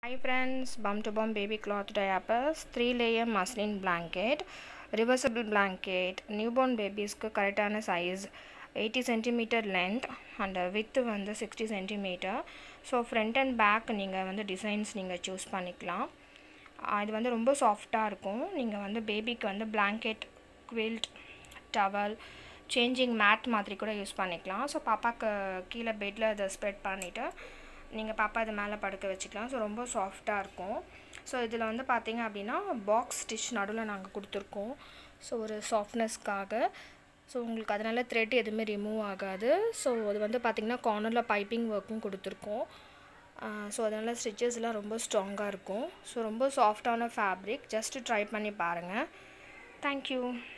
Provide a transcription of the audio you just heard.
Hi friends, Bum to Bum Baby Cloth Diapers, 3 layer muslin blanket, reversible blanket, newborn பேபிஸ்க்கு கரெக்டான size eighty centimetre length and width வந்து sixty centimetre so front and back நீங்கள் வந்து designs நீங்கள் choose பண்ணிக்கலாம் ஆஹ் இது வந்து ரொம்ப சாஃப்டாக இருக்கும் நீங்கள் வந்து பேபிக்கு வந்து blanket quilt towel changing mat மாதிரி கூட யூஸ் பண்ணிக்கலாம் ஸோ பாப்பாக்கு கீழே பெட்டில் அதை ஸ்ப்ரெட் பண்ணிவிட்டு நீங்கள் பாப்பா இது மேலே படுக்க வச்சுக்கலாம் ஸோ ரொம்ப சாஃப்டாக இருக்கும் ஸோ இதில் வந்து பார்த்தீங்க அப்படின்னா பாக்ஸ் ஸ்டிச் நடுவில் நாங்கள் கொடுத்துருக்கோம் ஸோ ஒரு சாஃப்ட்னஸ்க்காக ஸோ உங்களுக்கு அதனால் த்ரெட் எதுவுமே ரிமூவ் ஆகாது ஸோ அது வந்து பார்த்திங்கன்னா கார்னரில் பைப்பிங் ஒர்க்கும் கொடுத்துருக்கோம் ஸோ அதனால் ஸ்டிச்சஸ்லாம் ரொம்ப ஸ்ட்ராங்காக இருக்கும் ஸோ ரொம்ப சாஃப்டான ஃபேப்ரிக் ஜஸ்ட்டு ட்ரை பண்ணி பாருங்கள் தேங்க்யூ